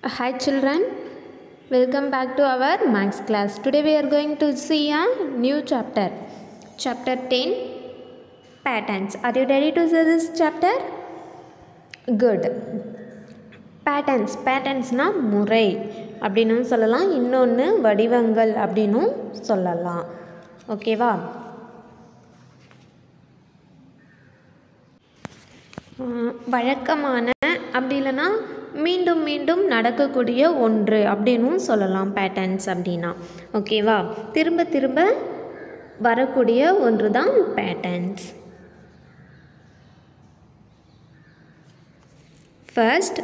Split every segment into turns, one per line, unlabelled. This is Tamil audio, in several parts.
Hi children, welcome back to our maths class. Today we are going to see a new chapter. Chapter 10 Patterns. Are you ready to see this chapter? Good. Patterns. Patternsனா முறை அப்படின்னும் சொல்லலாம் இன்னொன்று வடிவங்கள் அப்படின்னும் சொல்லலாம் ஓகேவா ஆஹ் வழக்கமான அப்படி இல்லைன்னா மீண்டும் மீண்டும் நடக்கக்கூடிய ஒன்று அப்படின்னும் சொல்லலாம் பேட்டர்ன்ஸ் அப்படின்னா ஓகேவா திரும்ப திரும்ப வரக்கூடிய ஒன்று தான் patterns first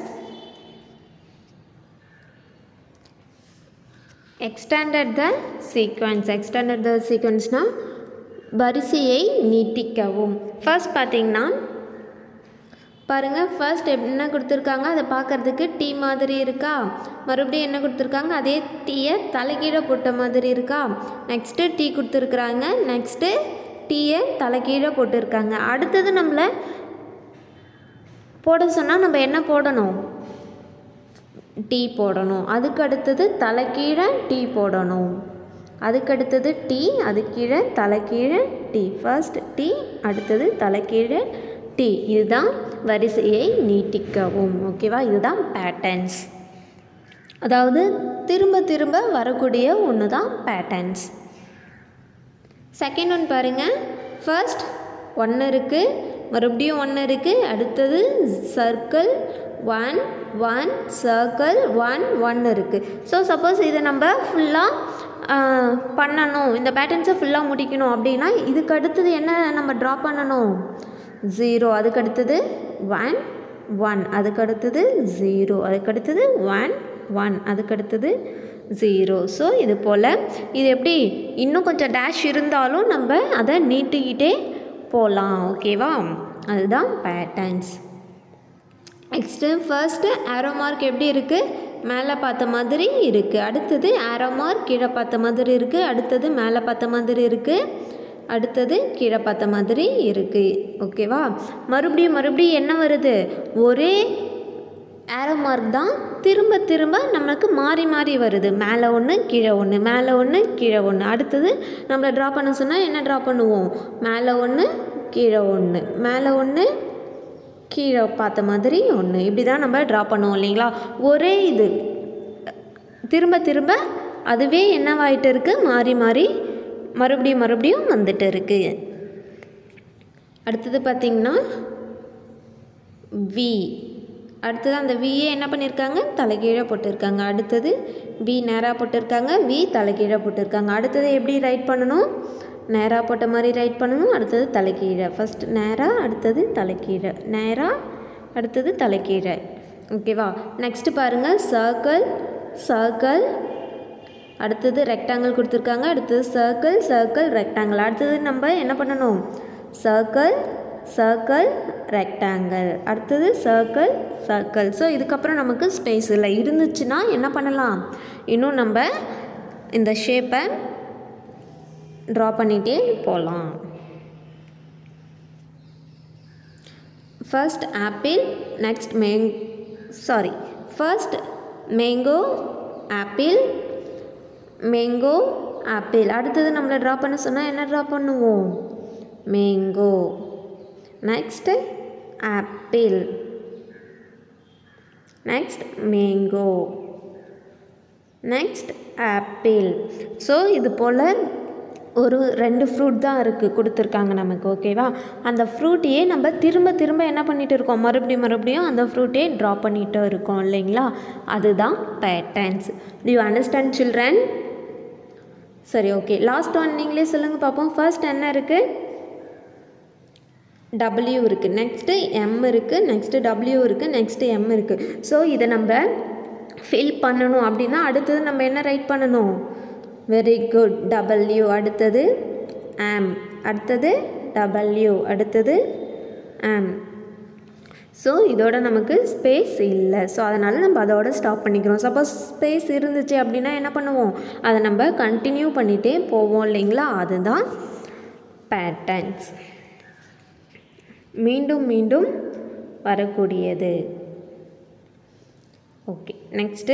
extended the sequence extended the சீக்வன்ஸ்னால் வரிசையை நீட்டிக்கவும் ஃபர்ஸ்ட் பார்த்தீங்கன்னா பாருங்கள் ஃபர்ஸ்ட் என்ன கொடுத்துருக்காங்க அதை பார்க்குறதுக்கு டீ மாதிரி இருக்கா மறுபடியும் என்ன கொடுத்துருக்காங்க அதே டீயை தலைகீழே போட்ட மாதிரி இருக்கா நெக்ஸ்ட்டு டீ கொடுத்துருக்குறாங்க நெக்ஸ்ட்டு டீயை தலைகீழே போட்டிருக்காங்க அடுத்தது நம்மளை போட சொன்னால் நம்ம என்ன போடணும் டீ போடணும் அதுக்கு அடுத்தது தலைக்கீழே டீ போடணும் அதுக்கு அடுத்தது டீ அது கீழே தலைக்கீழே டீ ஃபர்ஸ்ட் டீ அடுத்தது தலைக்கீழே டீ இதுதான் வரிசையை நீட்டிக்கவும் ஓகேவா இதுதான் பேட்டர்ன்ஸ் அதாவது திரும்ப திரும்ப வரக்கூடிய ஒன்று தான் பேட்டர்ன்ஸ் செகண்ட் ஒன் பாருங்கள் ஃபர்ஸ்ட் ஒன்று இருக்குது மறுபடியும் ஒன்று இருக்குது அடுத்தது circle one one circle one one இருக்குது ஸோ சப்போஸ் இதை நம்ம ஃபுல்லாக பண்ணணும் இந்த பேட்டர்ன்ஸை ஃபுல்லாக முடிக்கணும் அப்படின்னா இதுக்கு அடுத்தது என்ன நம்ம ட்ரா பண்ணணும் ஜீரோ அதுக்கு அடுத்தது ஒன் ஒன் அதுக்கு அடுத்தது ஜீரோ அதுக்கு அடுத்தது ஒன் ஒன் அதுக்கு அடுத்தது ஜீரோ ஸோ இது போல் இது எப்படி இன்னும் கொஞ்சம் டேஷ் இருந்தாலும் நம்ம அதை நீட்டிக்கிட்டே போகலாம் ஓகேவா அதுதான் patterns next first arrow mark எப்படி இருக்குது மேலே பார்த்த மாதிரி இருக்குது அடுத்தது ஆரோ மார்க் கீழே பார்த்த மாதிரி இருக்குது அடுத்தது மேலே பார்த்த மாதிரி இருக்குது அடுத்தது கீழே பார்த்த மாதிரி இருக்குது ஓகேவா மறுபடியும் மறுபடியும் என்ன வருது ஒரே ஆரோ மார்க் தான் திரும்ப திரும்ப நம்மளுக்கு மாறி மாறி வருது மேலே ஒன்று கீழே ஒன்று மேலே ஒன்று கீழே ஒன்று அடுத்தது நம்மளை ட்ரா பண்ண சொன்னால் என்ன ட்ரா பண்ணுவோம் மேலே ஒன்று கீழே ஒன்று மேலே ஒன்று கீழே பார்த்த மாதிரி ஒன்று இப்படி தான் நம்ம ட்ரா பண்ணுவோம் இல்லைங்களா ஒரே இது திரும்ப திரும்ப அதுவே என்னவாயிட்டு இருக்குது மாறி மாறி மறுபடியும் மறுபடியும் வந்துட்டு இருக்குது அடுத்தது பார்த்திங்கன்னா வி அடுத்தது அந்த விஏ என்ன பண்ணியிருக்காங்க தலைகீழே போட்டிருக்காங்க அடுத்தது வி நேராக போட்டிருக்காங்க வி தலைகீழே போட்டிருக்காங்க அடுத்தது எப்படி ரைட் பண்ணணும் நேராக போட்ட மாதிரி ரைட் பண்ணணும் அடுத்தது தலைக்கீழே ஃபஸ்ட் நேராக அடுத்தது தலைக்கீழே நேராக அடுத்தது தலைக்கீழே ஓகேவா நெக்ஸ்ட்டு பாருங்கள் சர்க்கிள் சர்க்கிள் அடுத்தது ரெக்டாங்கிள் கொடுத்துருக்காங்க அடுத்தது சர்க்கிள் சர்க்கிள் ரெக்டாங்கிள் அடுத்தது நம்ம என்ன பண்ணணும் சர்க்கிள் சர்க்கிள் ரெக்டாங்கிள் அடுத்தது சர்க்கிள் சர்க்கிள் ஸோ இதுக்கப்புறம் நமக்கு ஸ்பேஸ் இல்லை இருந்துச்சுன்னா என்ன பண்ணலாம் இன்னும் நம்ம இந்த ஷேப்பை ட்ரா பண்ணிகிட்டே போகலாம் ஃபர்ஸ்ட் ஆப்பிள் நெக்ஸ்ட் மேங் sorry first mango apple mango apple அடுத்தது நம்மளை ட்ரா பண்ண சொன்னால் என்ன ட்ரா பண்ணுவோம் mango next apple next mango next apple so இது போல் ஒரு ரெண்டு ஃப்ரூட் தான் இருக்குது கொடுத்துருக்காங்க நமக்கு ஓகேவா அந்த ஃப்ரூட்டையே நம்ம திரும்ப திரும்ப என்ன பண்ணிகிட்டு இருக்கோம் மறுபடியும் மறுபடியும் அந்த ஃப்ரூட்டே ட்ரா பண்ணிகிட்டு இருக்கோம் இல்லைங்களா அதுதான் patterns do you understand children சரி ஓகே லாஸ்ட் ஒன் நீங்களே சொல்லுங்கள் பார்ப்போம் ஃபர்ஸ்ட் என்ன இருக்குது டபிள்யூ இருக்குது நெக்ஸ்ட்டு எம் இருக்குது நெக்ஸ்ட்டு டபிள்யூ இருக்குது நெக்ஸ்ட்டு எம் இருக்குது ஸோ இதை நம்ம ஃபில் பண்ணணும் அப்படின்னா அடுத்தது நம்ம என்ன ரைட் பண்ணணும் வெரி குட் டபிள்யூ அடுத்தது ஆம் அடுத்தது டபிள்யூ அடுத்தது ஆம் ஸோ இதோட நமக்கு ஸ்பேஸ் இல்லை ஸோ அதனால் நம்ம அதோட ஸ்டாப் பண்ணிக்கிறோம் சப்போஸ் ஸ்பேஸ் இருந்துச்சு அப்படின்னா என்ன பண்ணுவோம் அதை நம்ம கண்டினியூ பண்ணிகிட்டே போவோம் இல்லைங்களா அதுதான் பேட்டர்ன்ஸ் மீண்டும் மீண்டும் வரக்கூடியது okay next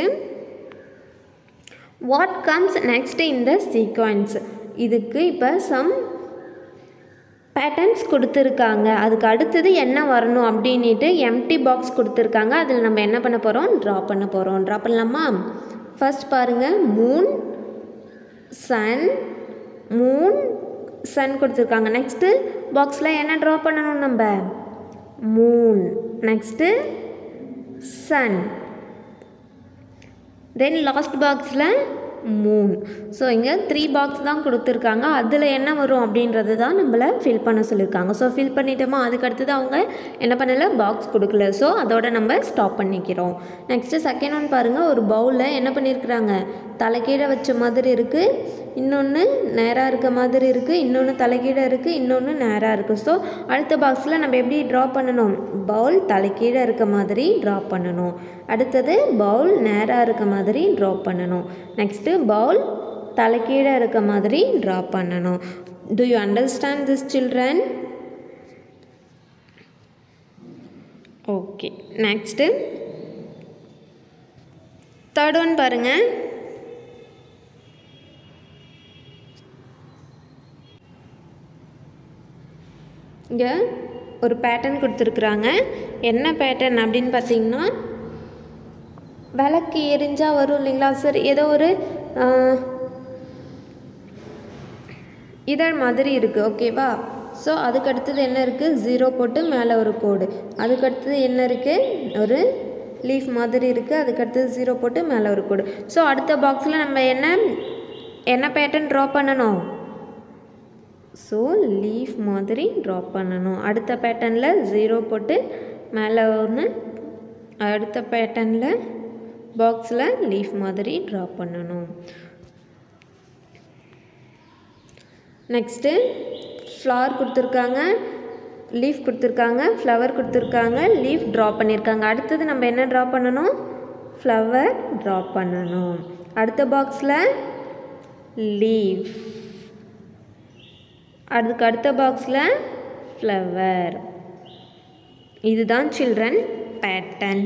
what comes next in the sequence இதுக்கு இப்போ சம் பேட்டர்ன்ஸ் கொடுத்துருக்காங்க அதுக்கு அடுத்தது என்ன வரணும் அப்படின்ட்டு எம்டி பாக்ஸ் கொடுத்துருக்காங்க அதில் நம்ம என்ன பண்ண போகிறோம் ட்ரா பண்ண போகிறோம் ட்ரா பண்ணலாமா ஃபர்ஸ்ட் பாருங்கள் மூன் சன் மூன் சன் கொடுத்துருக்காங்க நெக்ஸ்ட்டு பாக்ஸில் என்ன ட்ரா பண்ணணும் நம்ம moon next sun then last பாக்ஸில் மூன் ஸோ இங்கே த்ரீ பாக்ஸ் தான் கொடுத்துருக்காங்க அதில் என்ன வரும் அப்படின்றது தான் நம்மளை ஃபில் பண்ண சொல்லியிருக்காங்க ஸோ ஃபில் பண்ணிட்டோமா அதுக்கு அடுத்தது அவங்க என்ன பண்ணலை பாக்ஸ் கொடுக்கல ஸோ அதோட நம்ம ஸ்டாப் பண்ணிக்கிறோம் நெக்ஸ்ட்டு செகண்ட் ஒன் பாருங்கள் ஒரு பவுலில் என்ன பண்ணியிருக்கிறாங்க தலைக்கீழே வச்ச மாதிரி இருக்குது இன்னொன்று நேராக இருக்க மாதிரி இருக்குது இன்னொன்று தலைக்கீழே இருக்குது இன்னொன்று நேராக இருக்குது ஸோ அடுத்த பாக்ஸில் நம்ம எப்படி ட்ரா பண்ணணும் பவுல் தலைக்கீழே இருக்க மாதிரி ட்ரா பண்ணணும் அடுத்தது பவுல் நேராக இருக்க மாதிரி ட்ரா பண்ணணும் நெக்ஸ்ட்டு பவுல் தலைக்கீழே இருக்க மாதிரி ட்ரா பண்ணணும் do you understand this children okay next third one பாருங்கள் இங்கே ஒரு பேட்டர்ன் கொடுத்துருக்குறாங்க என்ன பேட்டர்ன் அப்படின்னு பார்த்தீங்கன்னா விளக்கு எரிஞ்சால் வரும் இல்லைங்களா சார் ஏதோ ஒரு இதழ் மாதிரி இருக்குது ஓகேவா ஸோ அதுக்கு அடுத்தது என்ன இருக்குது ஜீரோ போட்டு மேலே ஒரு கோடு அதுக்கு அடுத்தது என்ன இருக்குது ஒரு லீஃப் மாதிரி இருக்குது அதுக்கு அடுத்தது ஜீரோ போட்டு மேலே ஒரு கோடு ஸோ அடுத்த பாக்ஸில் நம்ம என்ன என்ன பேட்டர்ன் ட்ரா பண்ணணும் ஸோ லீஃப் மாதிரி ட்ரா பண்ணணும் அடுத்த பேட்டர்னில் ஜீரோ போட்டு மேலே ஒன்று அடுத்த பேட்டர்னில் பாக்ஸில் லீஃப் மாதிரி ட்ரா பண்ணணும் நெக்ஸ்ட்டு ஃப்ளவர் கொடுத்துருக்காங்க லீஃப் கொடுத்துருக்காங்க ஃப்ளவர் கொடுத்துருக்காங்க லீஃப் ட்ரா பண்ணியிருக்காங்க அடுத்தது நம்ம என்ன ட்ரா பண்ணணும் ஃப்ளவர் ட்ரா பண்ணணும் அடுத்த பாக்ஸில் லீஃப் அதுக்கு அடுத்த பாக்ஸில் ஃப்ளவர் இதுதான் சில்ட்ரன் பேட்டர்ன்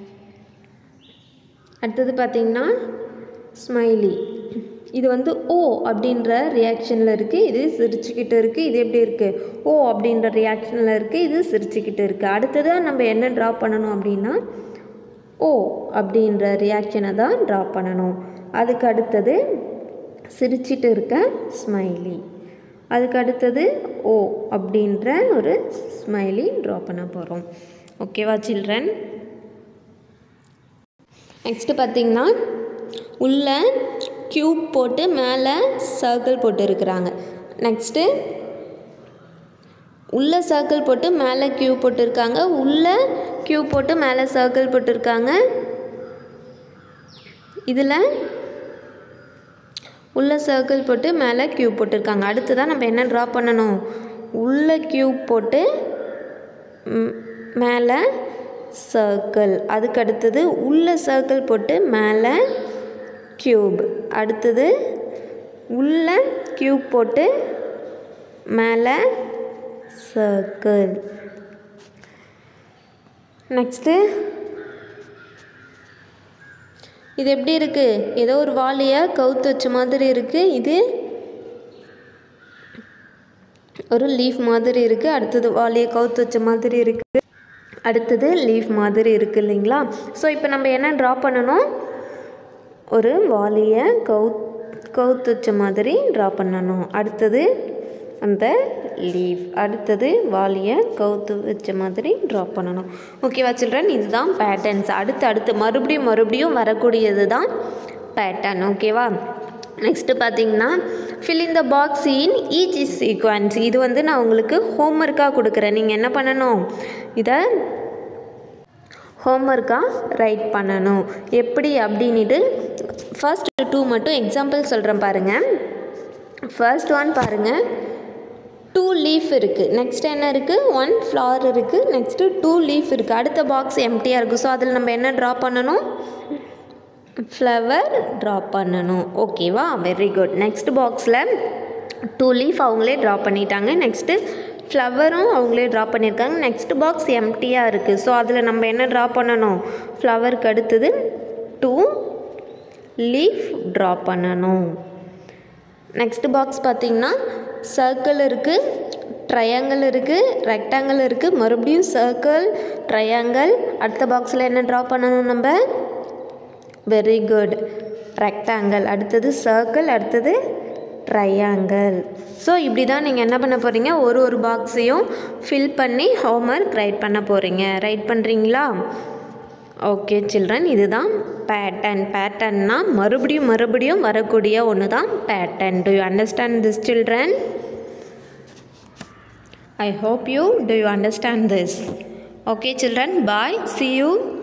அடுத்தது பார்த்திங்கன்னா ஸ்மைலி இது வந்து ஓ அப்படின்ற ரியாக்ஷனில் இருக்குது இது சிரிச்சுக்கிட்டு இருக்குது இது எப்படி இருக்குது ஓ அப்படின்ற ரியாக்ஷனில் இருக்குது இது சிரிச்சுக்கிட்டு இருக்குது அடுத்ததாக நம்ம என்ன ட்ரா பண்ணணும் அப்படின்னா ஓ அப்படின்ற ரியாக்ஷனை தான் ட்ரா பண்ணணும் அதுக்கு அடுத்தது சிரிச்சிட்டு இருக்க ஸ்மைலி அதுக்கு அடுத்தது ஓ அப்படின்ற ஒரு ஸ்மைலி ட்ரா பண்ண போகிறோம் ஓகேவா சில்ட்ரன் நெக்ஸ்ட்டு பார்த்திங்கன்னா உள்ள க்யூப் போட்டு மேலே சர்க்கிள் போட்டு இருக்கிறாங்க நெக்ஸ்ட்டு உள்ளே சர்க்கிள் போட்டு மேலே க்யூ போட்டிருக்காங்க உள்ளே க்யூ போட்டு மேலே சர்க்கிள் போட்டிருக்காங்க இதில் உள்ளே சர்க்கிள் போட்டு மேலே க்யூப் போட்டிருக்காங்க அடுத்ததான் நம்ம என்ன ட்ரா பண்ணணும் உள்ளே க்யூப் போட்டு மேலே சர்க்கிள் அதுக்கு அடுத்தது உள்ளே சர்க்கிள் போட்டு மேலே க்யூப் அடுத்தது உள்ள க்யூப் போட்டு மேலே சர்க்கிள் நெக்ஸ்ட்டு இது எப்படி இருக்குது ஏதோ ஒரு வாளியை கவுத்து வச்ச மாதிரி இருக்குது இது ஒரு லீஃப் மாதிரி இருக்குது அடுத்தது வாளியை கவுத்து வச்ச மாதிரி இருக்குது அடுத்தது லீஃப் மாதிரி இருக்குது இல்லைங்களா ஸோ இப்போ நம்ம என்ன ட்ரா பண்ணணும் ஒரு வாளியை கவுத் கவுத்து வச்ச மாதிரி ட்ரா பண்ணணும் அடுத்தது அந்த லீஃப் அடுத்தது வாலியை கவுத்து வச்ச மாதிரி ட்ரா பண்ணணும் ஓகேவா சில்ட்ரன் இதுதான் பேட்டர்ன்ஸ் அடுத்து அடுத்து மறுபடியும் மறுபடியும் வரக்கூடியது தான் பேட்டர்ன் ஓகேவா நெக்ஸ்ட்டு பார்த்தீங்கன்னா fill in the box in each is sequence இது வந்து நான் உங்களுக்கு ஹோம்ஒர்க்காக கொடுக்குறேன் நீங்கள் என்ன பண்ணணும் இதை ஹோம்ஒர்க்காக ரைட் பண்ணணும் எப்படி அப்படின்ட்டு ஃபர்ஸ்ட் டூ மட்டும் எக்ஸாம்பிள் சொல்கிறேன் பாருங்கள் ஃபர்ஸ்ட் ஒன் பாருங்கள் டூ லீஃப் இருக்குது நெக்ஸ்ட் என்ன இருக்குது ஒன் ஃப்ளவர் இருக்குது நெக்ஸ்ட்டு டூ லீஃப் இருக்குது அடுத்த பாக்ஸ் எம்டியாக இருக்குது ஸோ அதில் நம்ம என்ன ட்ரா பண்ணணும் ஃப்ளவர் ட்ரா பண்ணணும் ஓகேவா வெரி குட் நெக்ஸ்ட் பாக்ஸில் டூ லீஃப் அவங்களே ட்ரா பண்ணிட்டாங்க நெக்ஸ்ட்டு ஃப்ளவரும் அவங்களே ட்ரா பண்ணியிருக்காங்க நெக்ஸ்ட் பாக்ஸ் எம்டியாக இருக்குது ஸோ அதில் நம்ம என்ன ட்ரா பண்ணணும் ஃப்ளவருக்கு அடுத்தது டூ லீஃப் ட்ரா பண்ணணும் நெக்ஸ்ட் பாக்ஸ் பார்த்திங்கன்னா சர்க்கிள் இருக்குது ட்ரையாங்கிள் இருக்குது ரெக்டாங்கிள் இருக்குது மறுபடியும் சர்க்கிள் ட்ரையாங்கிள் அடுத்த பாக்ஸில் என்ன ட்ரா பண்ணணும் நம்ம வெரி குட் ரெக்டாங்கிள் அடுத்தது சர்க்கிள் அடுத்தது ட்ரையாங்கிள் ஸோ இப்படி தான் நீங்கள் என்ன பண்ண போகிறீங்க ஒரு ஒரு பாக்ஸையும் ஃபில் பண்ணி ஹோம்ஒர்க் ரைட் பண்ண போகிறீங்க ரைட் பண்ணுறீங்களா ஓகே சில்ட்ரன் இதுதான் பேட்டர்ன் பேட்டர்ன்னா மறுபடியும் மறுபடியும் வரக்கூடிய ஒன்று தான் pattern do you understand this children I hope you do you understand this okay children bye see you